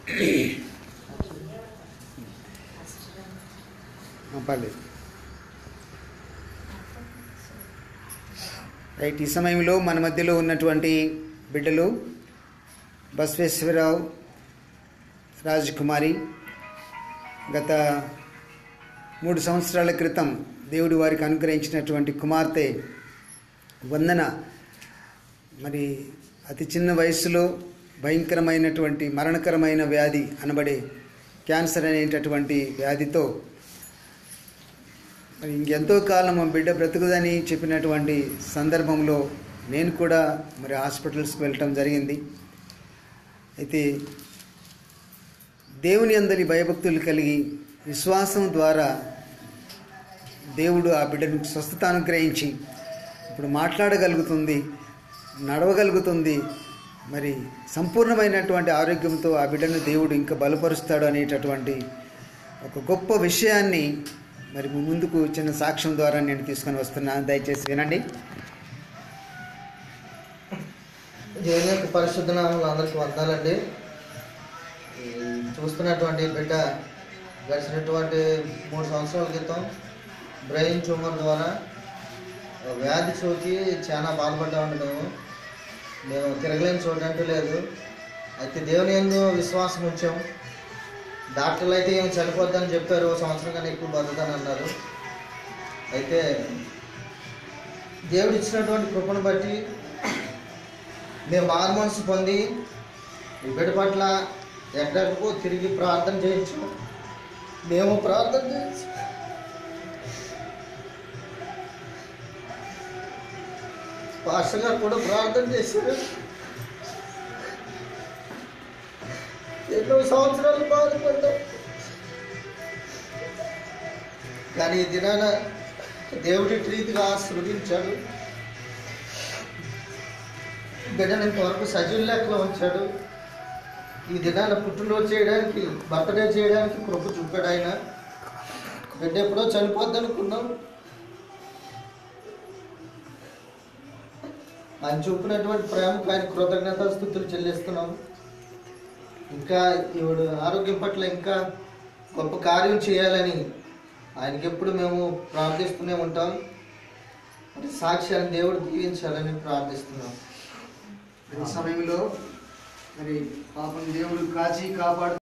ఆ, పర్లేదు రైట్ ఈ సమయంలో మన మధ్యలో ఉన్నటువంటి బిడ్డలు బసవేశ్వరరావు రాజకుమారి గత మూడు సంవత్సరాల క్రితం దేవుడు వారికి అనుగ్రహించినటువంటి కుమార్తె వందన మరి అతి చిన్న వయసులో భయంకరమైనటువంటి మరణకరమైన వ్యాధి అనబడే క్యాన్సర్ అనేటటువంటి వ్యాధితో మరి ఇంకెంతో కాలం ఆ బిడ్డ బ్రతుకుదని చెప్పినటువంటి సందర్భంలో నేను కూడా మరి హాస్పిటల్స్కి వెళ్ళటం జరిగింది అయితే దేవుని అందరి భయభక్తులు కలిగి విశ్వాసం ద్వారా దేవుడు ఆ బిడ్డను స్వస్థత అనుగ్రహించి ఇప్పుడు మాట్లాడగలుగుతుంది నడవగలుగుతుంది మరి సంపూర్ణమైనటువంటి ఆరోగ్యంతో ఆ బిడ్డను దేవుడు ఇంకా బలపరుస్తాడు అనేటటువంటి ఒక గొప్ప విషయాన్ని మరి మీ ముందుకు చిన్న సాక్ష్యం ద్వారా నేను తీసుకొని వస్తున్నాను దయచేసి వినండి దేవుని యొక్క పరిశుద్ధ నామంలో అందరికీ వందాలండి ఈ చూస్తున్నటువంటి బిడ్డ గడిచినటువంటి మూడు సంవత్సరాల క్రితం బ్రెయిన్ ట్యూమర్ ద్వారా వ్యాధి సోకి చాలా బాధపడ్డామండి మేము మేము తిరగలేని చోటంటూ లేదు అయితే దేవుని ఎందు విశ్వాసం ఉంచాం డాక్టర్లు అయితే ఏం చనిపోద్దని చెప్పారు ఓ సంవత్సరం కన్నా ఎక్కువ బతుకుతాను అన్నారు అయితే దేవుడు ఇచ్చినటువంటి కృపను బట్టి మేము మారు మనసు పొంది ఈ బిడ్డ పట్ల ఎక్కడికో తిరిగి ప్రార్థన చేయొచ్చు మేము ప్రార్థన చేయొచ్చు పాస్టర్ గారు కూడా ప్రార్థన చేశారు ఎన్నో సంవత్సరాలు బాధపడ్డాం కానీ ఈ దినాన దేవుడి రీతిగా ఆశీర్వదించాడు బిడ్డను ఇంతవరకు సజీవ లెక్కలో ఉంచాడు ఈ దినాన పుట్టినరోజు చేయడానికి బర్త్డే చేయడానికి కృప చూపాడు ఆయన బిడ్డ ఎప్పుడో చనిపోద్ది అనుకున్నాం ఆయన చూపినటువంటి ప్రేమకు ఆయన కృతజ్ఞతాస్థుతులు చెల్లిస్తున్నాం ఇంకా ఈవిడ ఆరోగ్యం పట్ల ఇంకా గొప్ప కార్యం చేయాలని ఆయనకి ఎప్పుడు మేము ప్రార్థిస్తూనే ఉంటాం మరి సాక్ష్యాన్ని దేవుడు దీవించాలని ప్రార్థిస్తున్నాం ఈ సమయంలో మరి పాపం దేవుడు కాచి కాపాడు